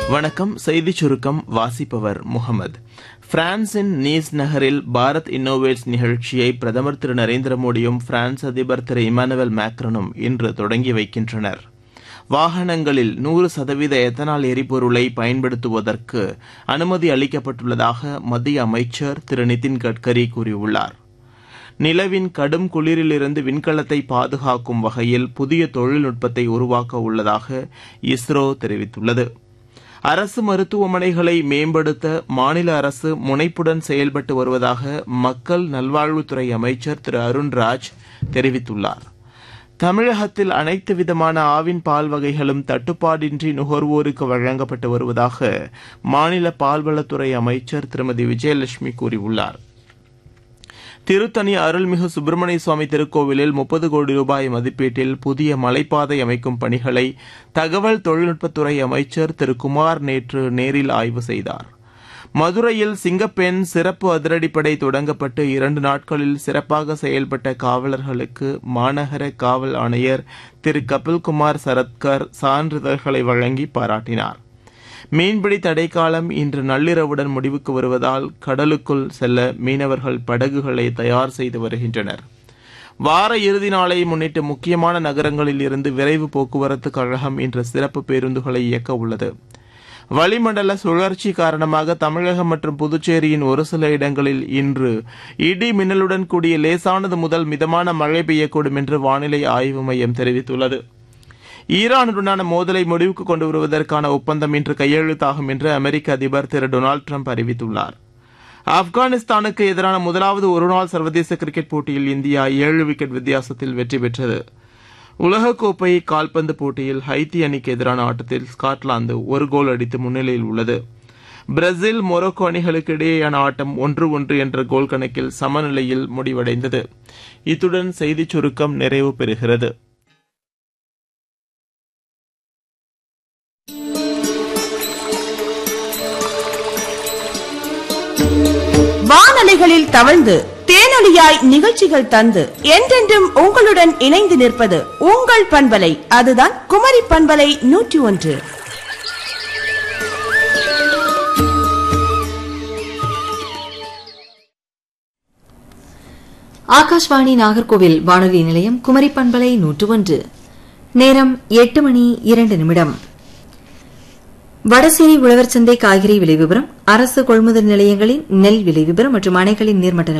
வணக்கம் செய்திச் சுருக்கம் வாசிப்பவர் முகமது பிரான்சின் நீஸ் நகரில் பாரத் இன்னோவேட்ஸ் நிகழ்ச்சியை பிரதமர் திரு நரேந்திர மோடியும் பிரான்ஸ் அதிபர் திரு இமானுவேல் மேக்ரனும் இன்று தொடங்கி வைக்கின்றனர் வாகனங்களில் நூறு சதவீத எத்தனால் எரிபொருளை பயன்படுத்துவதற்கு அனுமதி அளிக்கப்பட்டுள்ளதாக மத்திய அமைச்சர் திரு நிதின் கட்கரி கூறியுள்ளார் நிலவின் கடும் குளிரிலிருந்து விண்கலத்தை பாதுகாக்கும் வகையில் புதிய தொழில்நுட்பத்தை உருவாக்க உள்ளதாக இஸ்ரோ தெரிவித்துள்ளது அரசு மருத்துவமனைகளை மேம்படுத்த மாநில அரசு முனைப்புடன் செயல்பட்டு வருவதாக மக்கள் நல்வாழ்வுத்துறை அமைச்சர் திரு அருண்ராஜ் தெரிவித்துள்ளார் தமிழகத்தில் அனைத்து விதமான ஆவின் பால் வகைகளும் தட்டுப்பாடின்றி நுகர்வோருக்கு வழங்கப்பட்டு வருவதாக மாநில பால்வளத்துறை அமைச்சர் திருமதி விஜயலட்சுமி கூறியுள்ளார் திருத்தணி அருள்மிகு சுப்பிரமணிய சுவாமி திருக்கோவிலில் முப்பது கோடி ரூபாய் மதிப்பீட்டில் புதிய மலைப்பாதை அமைக்கும் பணிகளை தகவல் தொழில்நுட்பத்துறை அமைச்சர் திரு குமார் நேற்று நேரில் ஆய்வு செய்தார் மதுரையில் சிங்கப்பெண் சிறப்பு அதிரடிப்படை தொடங்கப்பட்டு இரண்டு நாட்களில் சிறப்பாக செயல்பட்ட காவலர்களுக்கு மாநகர காவல் ஆணையர் திரு கபில்குமார் சரத்கர் சான்றிதழ்களை வழங்கி பாராட்டினார் மீன்பிடி தடைக்காலம் இன்று நள்ளிரவுடன் முடிவுக்கு வருவதால் கடலுக்குள் செல்ல மீனவர்கள் படகுகளை தயார் செய்து வருகின்றனர் வார இறுதி நாளை முன்னிட்டு முக்கியமான நகரங்களில் இருந்து விரைவு போக்குவரத்து கழகம் இன்று சிறப்பு பேருந்துகளை இயக்க உள்ளது வளிமண்டல சுழற்சி காரணமாக தமிழகம் மற்றும் புதுச்சேரியின் ஒரு சில இடங்களில் இன்று இடி மின்னலுடன் கூடிய லேசானது முதல் மிதமான மழை பெய்யக்கூடும் என்று வானிலை ஆய்வு மையம் தெரிவித்துள்ளது ஈரானுடனான மோதலை முடிவுக்கு கொண்டு வருவதற்கான ஒப்பந்தம் இன்று கையெழுத்தாகும் என்று அமெரிக்க அதிபர் திரு டொனால்டு ட்ரம்ப் அறிவித்துள்ளார் ஆப்கானிஸ்தானுக்கு எதிரான முதலாவது ஒருநாள் சர்வதேச கிரிக்கெட் போட்டியில் இந்தியா ஏழு விக்கெட் வித்தியாசத்தில் வெற்றி பெற்றது உலகக்கோப்பை கால்பந்து போட்டியில் ஹைத்தி அணிக்கு எதிரான ஆட்டத்தில் ஸ்காட்லாந்து ஒரு கோல் அடித்து முன்னிலையில் உள்ளது பிரேசில் மொரோக்கோ அணிகளுக்கு இடையேயான ஆட்டம் ஒன்று ஒன்று என்ற கோல் கணக்கில் சமநிலையில் முடிவடைந்தது இத்துடன் செய்திச் சுருக்கம் நிறைவு பெறுகிறது வானலைகளில் தவழ்ந்து தேனொலியாய் நிகழ்ச்சிகள் தந்து என்றென்றும் உங்களுடன் இணைந்து நிற்பது உங்கள் பண்பலை அதுதான் குமரி பண்பலை நூற்றி ஒன்று ஆகாஷ்வாணி நாகர்கோவில் வானொலி நிலையம் குமரி பண்பலை நூற்று ஒன்று நேரம் எட்டு மணி இரண்டு நிமிடம் வடசேரி உழவர் சந்தை காய்கறி விலை விவரம் அரசு கொள்முதல் நிலையங்களின் நெல் விலை விவரம் மற்றும் அணைகளின் நீர்மட்ட